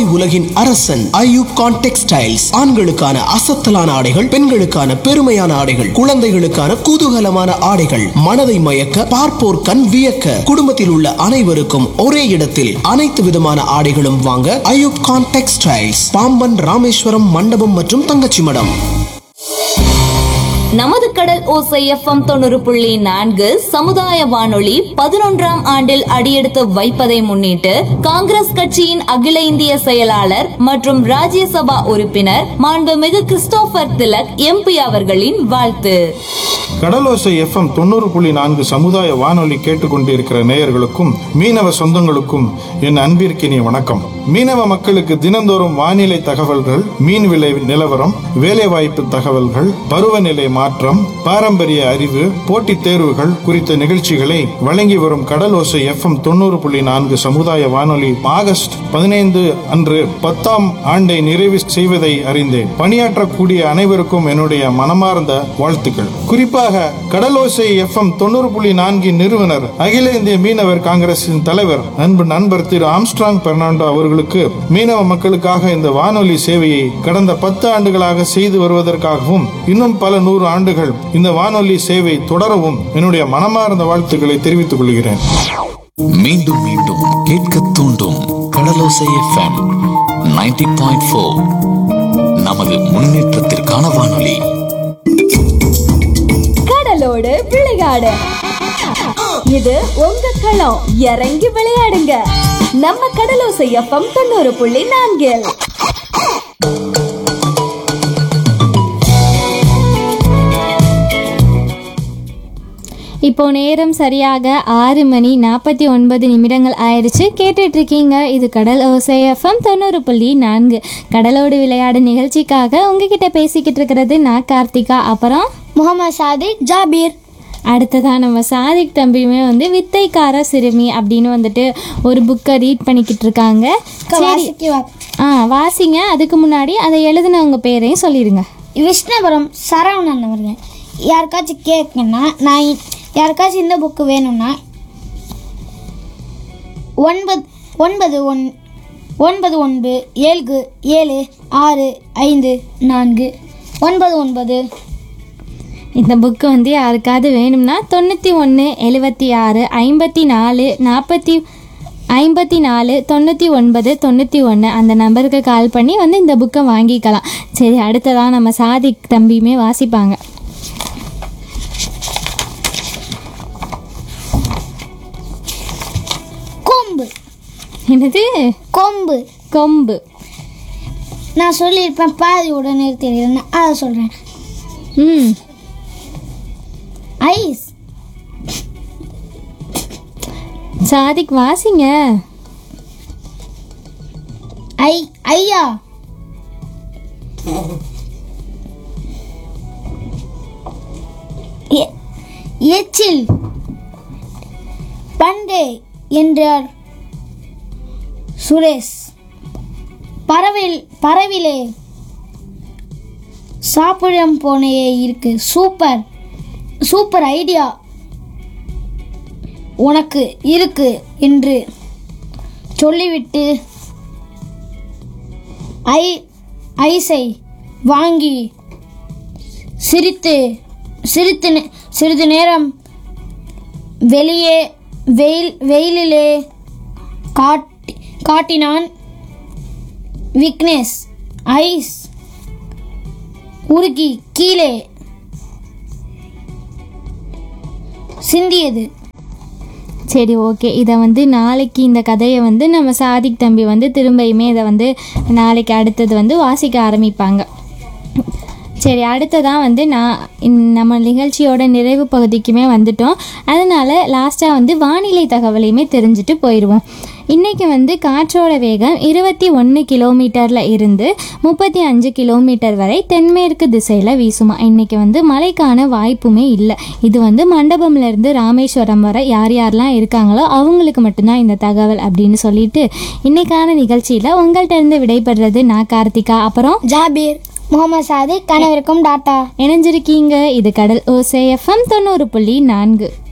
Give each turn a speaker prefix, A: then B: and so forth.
A: உலகின் அரசன் ஐயூப் கான் டெக்ஸ்டைல்ஸ் ஆண்களுக்கான அசத்தலான ஆடைகள் பெண்களுக்கான பெருமையான ஆடைகள் குழந்தைகளுக்கான குதூகலமான ஆடைகள் மனதை மயக்க பார்ப்போர் கண் வியக்க குடும்பத்தில் உள்ள அனைவருக்கும் ஒரே இடத்தில் அனைத்து விதமான ஆடைகளும் வாங்க ஐயூப் கான் டெக்ஸ்டைல்ஸ் பாம்பன் ராமேஸ்வரம் மண்டபம் மற்றும் தங்கச்சி மடம்
B: நமது கடல் ஓசை எஃப்எம் தொண்ணூறு புள்ளி நான்கு சமுதாய வானொலி பதினொன்றாம் ஆண்டில் அடியெடுத்து வைப்பதை முன்னிட்டு காங்கிரஸ் கட்சியின் அகில இந்திய செயலாளர் மற்றும் ராஜ்யசபா உறுப்பினர் மாண்புமிகு கிறிஸ்டோபர் திலக் எம்பி அவர்களின் வாழ்த்து
C: கடலோசை எஃப்எம் தொண்ணூறு புள்ளி நான்கு சமுதாய வானொலி கேட்டுக்கொண்டிருக்கிற நேயர்களுக்கும் மீனவ சொந்தங்களுக்கும் என் அன்பிற்கினிய வணக்கம் மீனவ மக்களுக்கு தினந்தோறும் வானிலை தகவல்கள் மீன் விலை நிலவரம் வேலைவாய்ப்பு தகவல்கள் பருவநிலை மாற்றம் பாரம்பரிய அறிவு போட்டித் தேர்வுகள் குறித்த நிகழ்ச்சிகளை வழங்கி வரும் கடலோசை எஃப்எம் தொண்ணூறு புள்ளி நான்கு சமுதாய வானொலி ஆகஸ்ட் பதினைந்து அன்று பத்தாம் ஆண்டை நிறைவு செய்வதை அறிந்தேன் பணியாற்றக்கூடிய அனைவருக்கும் என்னுடைய மனமார்ந்த வாழ்த்துக்கள் குறிப்பாக கடலோசை எஃப்எம் தொண்ணூறு புள்ளி நான்கின் நிறுவனர் அகில இந்திய மீனவர் காங்கிரசின் தலைவர் அன்பு நண்பர் திரு ஆம்ஸ்ட்ராங் பெர்னாண்டோ அவர்களுக்கு மீனவ மக்களுக்காக இந்த வானொலி சேவையை கடந்த பத்து ஆண்டுகளாக செய்து வருவதற்காகவும் இன்னும் பல நூறு ஆண்டுகள் இந்த வானொலி சேவை தொடரவும் என்னுடைய மனமார்ந்த வாழ்த்துக்களை தெரிவித்துக் கொள்கிறேன்
D: மீண்டும் மீண்டும் கேட்க தூண்டும் கடலோசை எஃப்எம் 90.4 பாயிண்ட் ஃபோர் நமது முன்னேற்றத்திற்கான வானொலி
E: கடலோடு விளையாடு இது உங்க களம் இறங்கி விளையாடுங்க நம்ம கடலோசை எஃப்எம் தொண்ணூறு புள்ளி நான்கில்
F: இப்போ நேரம் சரியாக ஆறு மணி நாற்பத்தி ஒன்பது நிமிடங்கள் ஆயிடுச்சு கேட்டுட்டு இருக்கீங்க இது கடல் ஓசை எஃப்எம் தொண்ணூறு புள்ளி நான்கு கடலோடு விளையாடு நிகழ்ச்சிக்காக உங்ககிட்ட பேசிக்கிட்டு இருக்கிறது நான் கார்த்திகா அப்புறம்
G: முகமது சாதிக் ஜாபீர்
F: அடுத்ததாக நம்ம சாதிக் தம்பியுமே வந்து வித்தைக்கார சிறுமி அப்படின்னு வந்துட்டு ஒரு புக்கை ரீட் பண்ணிக்கிட்டு இருக்காங்க சரி
G: வாசிக்கு வா-
F: ஆ வாசிங்க அதுக்கு முன்னாடி அதை எழுதினவங்க பேரையும் சொல்லிடுங்க
G: விஷ்ணுபுரம் சரவணன் அவர்கள் யாருக்காச்சும் கேட்கணும்னா நான் இ- யாருக்காச்சும் இந்த புக்கு வேணும்னா ஒன்பது ஒன்பது ஒன் ஒன்பது ஒன்பது ஏழு ஏழு ஆறு ஐந்து நான்கு ஒன்பது ஒன்பது
F: இந்த புக்கு வந்து யாருக்காவது வேணும்னா தொண்ணூற்றி ஒன்று எழுபத்தி ஆறு ஐம்பத்தி நாலு நாற்பத்தி ஐம்பத்தி நாலு தொண்ணூற்றி ஒன்பது தொண்ணூற்றி ஒன்று அந்த நம்பருக்கு கால் பண்ணி வந்து இந்த புக்கை வாங்கிக்கலாம் சரி அடுத்ததாக நம்ம சாதிக் தம்பியுமே வாசிப்பாங்க
G: கொம்பு
F: என்னது
G: கொம்பு
F: கொம்பு
G: நான் சொல்லியிருப்பேன் பாதியோட நிறுத்திடுறேன் அதை சொல்கிறேன்
F: ம்
G: ஐஸ்
F: சாதிக் வாசிங்க
G: ஐ ஐயா எ- எச்சில் பண்டே என்றார் சுரேஷ் பறவில் பறவிலே சாப்பிடம் போனையே இருக்கு சூப்பர் சூப்பர் ஐடியா உனக்கு இருக்கு என்று சொல்லிவிட்டு ஐ ஐஸை வாங்கி சிரித்து சிரித்து நே- சிறிது நேரம் வெளியே வெயில் வெயிலிலே காட்டி காட்டினான் விக்னேஷ் ஐஸ் உருகி கீழே சிந்தியது
F: சரி ஓகே இதை வந்து நாளைக்கு இந்த கதையை வந்து நம்ம சாதிக் தம்பி வந்து திரும்பியுமே இதை வந்து நாளைக்கு அடுத்தது வந்து வாசிக்க ஆரம்பிப்பாங்க சரி அடுத்ததான் வந்து நான் இந்த- நம்ம நிகழ்ச்சியோட நிறைவு பகுதிக்குமே வந்துட்டோம் அதனால் லாஸ்ட்டாக வந்து வானிலை தகவலையுமே தெரிஞ்சுட்டு போயிடுவோம் இன்றைக்கி வந்து காற்றோட வேகம் இருபத்தி ஒன்று கிலோமீட்டரில் இருந்து முப்பத்தி அஞ்சு கிலோமீட்டர் வரை தென்மேற்கு திசையில் வீசுமா இன்றைக்கி வந்து மழைக்கான வாய்ப்புமே இல்லை இது வந்து மண்டபம்லேருந்து ராமேஸ்வரம் வரை யார் யாரெல்லாம் இருக்காங்களோ அவங்களுக்கு மட்டும்தான் இந்த தகவல் அப்படின்னு சொல்லிட்டு இன்றைக்கான நிகழ்ச்சியில் உங்கள்கிட்ட இருந்து விடைபெறுறது நான் கார்த்திகா அப்புறம்
G: ஜாபீர் முகமது சாதிக் அனைவருக்கும் டாட்டா
F: இணைஞ்சிருக்கீங்க இது கடல் ஓசை எஃப்எம் தொண்ணூறு புள்ளி நான்கு